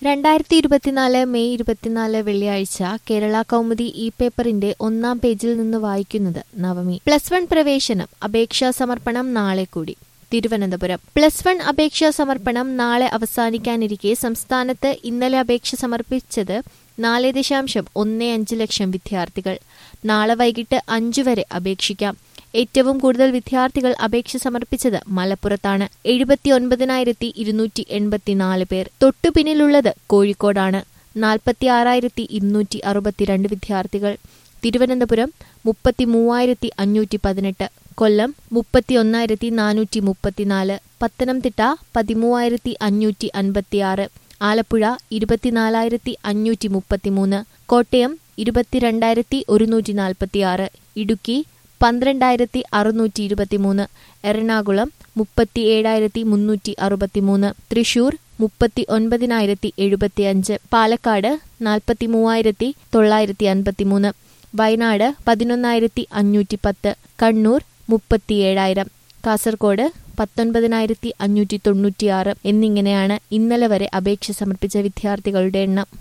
രണ്ടായിരത്തി ഇരുപത്തിനാല് മെയ് ഇരുപത്തിനാല് വെള്ളിയാഴ്ച കേരള കൗമുദി ഇ പേപ്പറിന്റെ ഒന്നാം പേജിൽ നിന്ന് വായിക്കുന്നത് നവമി പ്ലസ് വൺ പ്രവേശനം അപേക്ഷാ സമർപ്പണം നാളെ കൂടി തിരുവനന്തപുരം പ്ലസ് വൺ അപേക്ഷാ സമർപ്പണം നാളെ അവസാനിക്കാനിരിക്കെ സംസ്ഥാനത്ത് ഇന്നലെ അപേക്ഷ സമർപ്പിച്ചത് നാല് ദശാംശം ഒന്ന് അഞ്ച് ലക്ഷം വിദ്യാർത്ഥികൾ നാളെ വൈകിട്ട് അഞ്ചു വരെ അപേക്ഷിക്കാം ഏറ്റവും കൂടുതൽ വിദ്യാർത്ഥികൾ അപേക്ഷ സമർപ്പിച്ചത് മലപ്പുറത്താണ് എഴുപത്തി ഒൻപതിനായിരത്തി ഇരുന്നൂറ്റി എൺപത്തിനാല് പേർ തൊട്ടുപിന്നിലുള്ളത് കോഴിക്കോടാണ് നാൽപ്പത്തി ആറായിരത്തി ഇരുന്നൂറ്റി അറുപത്തിരണ്ട് വിദ്യാർത്ഥികൾ തിരുവനന്തപുരം മുപ്പത്തി മൂവായിരത്തി അഞ്ഞൂറ്റി പതിനെട്ട് കൊല്ലം മുപ്പത്തി ഒന്നായിരത്തി നാനൂറ്റി മുപ്പത്തിനാല് പത്തനംതിട്ട പതിമൂവായിരത്തി അഞ്ഞൂറ്റി അൻപത്തിയാറ് ആലപ്പുഴ ഇരുപത്തിനാലായിരത്തി അഞ്ഞൂറ്റി മുപ്പത്തിമൂന്ന് കോട്ടയം ഇരുപത്തിരണ്ടായിരത്തി ഒരുന്നൂറ്റി നാൽപ്പത്തിയാറ് ഇടുക്കി പന്ത്രണ്ടായിരത്തി അറുന്നൂറ്റി ഇരുപത്തിമൂന്ന് എറണാകുളം മുപ്പത്തി ഏഴായിരത്തി മുന്നൂറ്റി അറുപത്തിമൂന്ന് തൃശൂർ മുപ്പത്തി ഒൻപതിനായിരത്തി എഴുപത്തിയഞ്ച് പാലക്കാട് നാൽപ്പത്തി മൂവായിരത്തി തൊള്ളായിരത്തി അൻപത്തിമൂന്ന് വയനാട് പതിനൊന്നായിരത്തി അഞ്ഞൂറ്റി പത്ത് കണ്ണൂർ മുപ്പത്തിയേഴായിരം കാസർഗോഡ് പത്തൊൻപതിനായിരത്തി അഞ്ഞൂറ്റി തൊണ്ണൂറ്റിയാറ് എന്നിങ്ങനെയാണ് ഇന്നലെ വരെ അപേക്ഷ സമർപ്പിച്ച വിദ്യാർത്ഥികളുടെ എണ്ണം